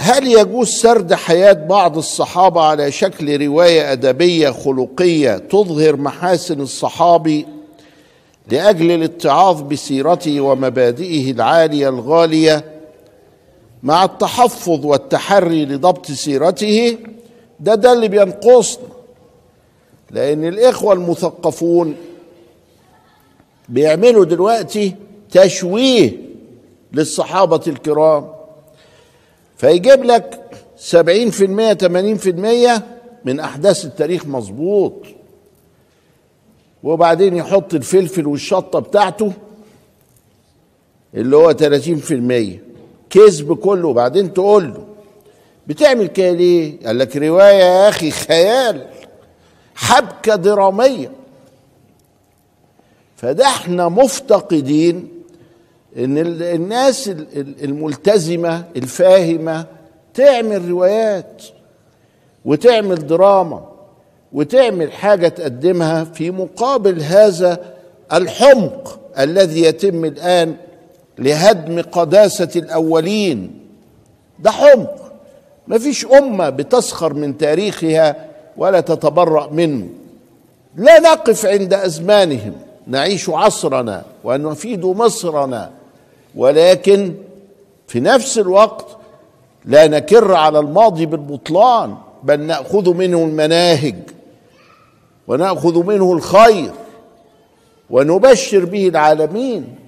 هل يجوز سرد حياه بعض الصحابه على شكل روايه ادبيه خلقيه تظهر محاسن الصحابي لاجل الاتعاظ بسيرته ومبادئه العاليه الغاليه مع التحفظ والتحري لضبط سيرته ده ده اللي بينقصنا لان الاخوه المثقفون بيعملوا دلوقتي تشويه للصحابه الكرام فيجيب لك سبعين في المية تمانين في المية من أحداث التاريخ مظبوط وبعدين يحط الفلفل والشطة بتاعته اللي هو تلاتين في المية كذب كله وبعدين تقول له بتعمل كده ليه؟ قال لك رواية يا أخي خيال حبكة درامية فده احنا مفتقدين ان الناس الملتزمه الفاهمه تعمل روايات وتعمل دراما وتعمل حاجه تقدمها في مقابل هذا الحمق الذي يتم الان لهدم قداسه الاولين ده حمق ما فيش امه بتسخر من تاريخها ولا تتبرأ منه لا نقف عند ازمانهم نعيش عصرنا ونفيد مصرنا ولكن في نفس الوقت لا نكر على الماضي بالبطلان بل ناخذ منه المناهج وناخذ منه الخير ونبشر به العالمين